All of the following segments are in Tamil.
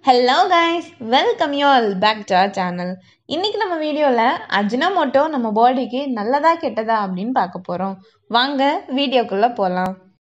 hello guys welcome you all back to our channel இன்னைக்கு நம்ம வீடியோவில் அஜினமோட்டோ நம்ம பாடிக்கு நல்லதா கெட்டதா அப்படின்னு பார்க்க போகிறோம் வாங்க வீடியோக்குள்ளே போகலாம்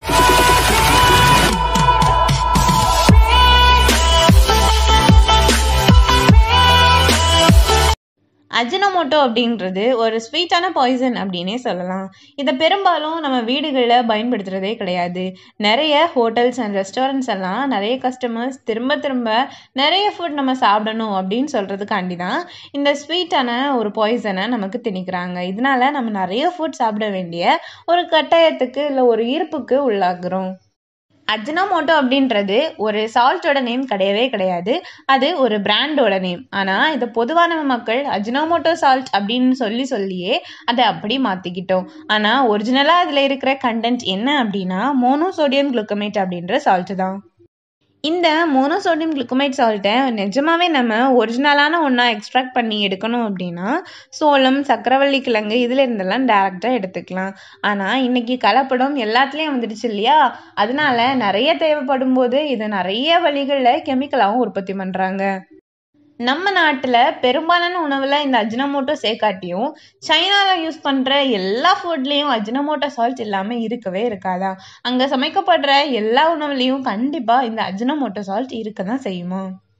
அஜினமோட்டோ அப்படின்றது ஒரு ஸ்வீட்டான பாய்சன் அப்படின்னே சொல்லலாம் இதை பெரும்பாலும் நம்ம வீடுகளில் பயன்படுத்துகிறதே கிடையாது நிறைய ஹோட்டல்ஸ் அண்ட் ரெஸ்டாரண்ட்ஸ் எல்லாம் நிறைய கஸ்டமர்ஸ் திரும்ப திரும்ப நிறைய ஃபுட் நம்ம சாப்பிடணும் அப்படின்னு சொல்கிறதுக்காண்டி தான் இந்த ஸ்வீட்டான ஒரு பாய்சனை நமக்கு திணிக்கிறாங்க இதனால நம்ம நிறைய ஃபுட் சாப்பிட வேண்டிய ஒரு கட்டாயத்துக்கு இல்லை ஒரு ஈர்ப்புக்கு உள்ளாகிறோம் அஜினோமோட்டோ அப்படின்றது ஒரு சால்ட்டோட நேம் கிடையவே கிடையாது அது ஒரு பிராண்டோட நேம் ஆனால் இதை பொதுவான மக்கள் அஜினோமோட்டோ சால்ட் அப்படின்னு சொல்லி சொல்லியே அதை அப்படி மாற்றிக்கிட்டோம் ஆனால் ஒரிஜினலாக அதில் இருக்கிற கண்டென்ட் என்ன அப்படின்னா மோனோசோடியம் குளுக்கமேட் அப்படின்ற சால்ட்டு தான் இந்த மோனோசோடியம் குளுக்கோமைட் சால்ட்டை நிஜமாவே நம்ம ஒரிஜினலான ஒன்றா எக்ஸ்ட்ராக்ட் பண்ணி எடுக்கணும் அப்படின்னா சோளம் சக்கரவள்ளி கிழங்கு இதில் இருந்தெல்லாம் டேரெக்டாக எடுத்துக்கலாம் ஆனால் இன்னைக்கு கலப்படம் எல்லாத்துலேயும் வந்துடுச்சு இல்லையா அதனால நிறைய தேவைப்படும் போது இதை நிறைய வழிகளில் கெமிக்கலாகவும் உற்பத்தி பண்ணுறாங்க நம்ம நாட்டில் பெரும்பாலான உணவில் இந்த அஜினமோட்டோ சேர்க்காட்டியும் சைனாவில் யூஸ் பண்ணுற எல்லா ஃபுட்லேயும் அஜினமோட்டோ சால்ட் இல்லாமல் இருக்கவே இருக்காதா அங்கே சமைக்கப்படுற எல்லா உணவுலேயும் கண்டிப்பாக இந்த அஜினமோட்டோ சால்ட் இருக்க தான் செய்யுமா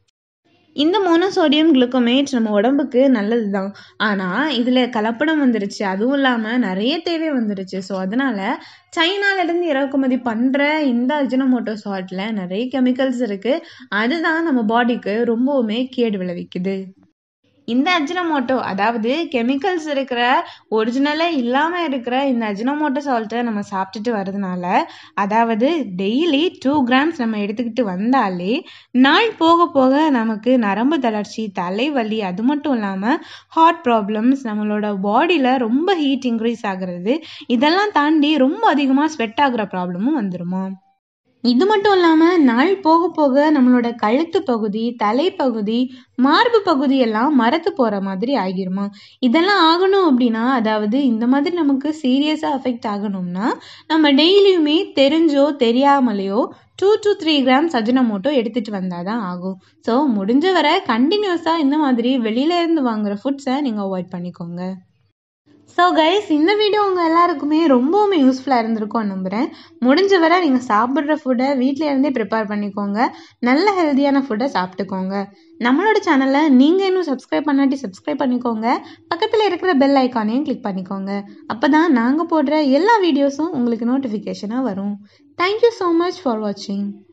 இந்த மோனோசோடியம் குளுக்கோமேட் நம்ம உடம்புக்கு நல்லது தான் ஆனால் இதில் கலப்படம் வந்துருச்சு அதுவும் இல்லாமல் நிறைய தேவை வந்துருச்சு ஸோ அதனால் சைனாலேருந்து இறக்குமதி பண்ணுற இந்த அஜினமோட்டோ சால்ட்டில் நிறைய கெமிக்கல்ஸ் இருக்குது அதுதான் நம்ம பாடிக்கு ரொம்பவுமே கேடு விளைவிக்குது இந்த அஜினமோட்டோ அதாவது கெமிக்கல்ஸ் இருக்கிற ஒரிஜினலே இல்லாமல் இருக்கிற இந்த அஜினமோட்டோ சால்ட்டை நம்ம சாப்பிட்டுட்டு வரதுனால அதாவது டெய்லி டூ கிராம்ஸ் நம்ம எடுத்துக்கிட்டு வந்தாலே நாள் போக போக நமக்கு நரம்பு தளர்ச்சி தலைவலி அது மட்டும் இல்லாமல் ஹார்ட் ப்ராப்ளம்ஸ் நம்மளோட பாடியில் ரொம்ப ஹீட் இன்க்ரீஸ் ஆகுறது இதெல்லாம் தாண்டி ரொம்ப அதிகமாக ஸ்வெட் ஆகுற ப்ராப்ளமும் வந்துருமா இது மட்டும் இல்லாமல் நாள் போக போக நம்மளோட கழுத்து பகுதி தலைப்பகுதி மார்பு பகுதி எல்லாம் மரத்து போகிற மாதிரி ஆகிருமா இதெல்லாம் ஆகணும் அப்படின்னா அதாவது இந்த மாதிரி நமக்கு சீரியஸாக அஃபெக்ட் ஆகணும்னா நம்ம டெய்லியுமே தெரிஞ்சோ தெரியாமலையோ two to three grams Ajinomoto எடுத்துகிட்டு வந்தால் தான் ஆகும் ஸோ முடிஞ்ச வரை கண்டினியூஸாக இந்த மாதிரி வெளியில இருந்து வாங்குற ஃபுட்ஸை நீங்கள் அவாய்ட் பண்ணிக்கோங்க ஸோ கைஸ் இந்த வீடியோ உங்கள் எல்லாருக்குமே ரொம்பவுமே யூஸ்ஃபுல்லாக இருந்திருக்கும்னு நம்புகிறேன் முடிஞ்ச வரை நீங்கள் சாப்பிட்ற ஃபுட்டை வீட்டில் இருந்தே ப்ரிப்பேர் பண்ணிக்கோங்க நல்ல ஹெல்த்தியான ஃபுட்டை சாப்பிட்டுக்கோங்க நம்மளோட சேனலை நீங்கள் இன்னும் சப்ஸ்கிரைப் பண்ணாட்டி சப்ஸ்கிரைப் பண்ணிக்கோங்க பக்கத்தில் இருக்கிற பெல் ஐக்கானையும் கிளிக் பண்ணிக்கோங்க அப்போ தான் நாங்கள் போடுற எல்லா வீடியோஸும் உங்களுக்கு நோட்டிஃபிகேஷனாக வரும் தேங்க்யூ ஸோ மச் ஃபார் வாட்சிங்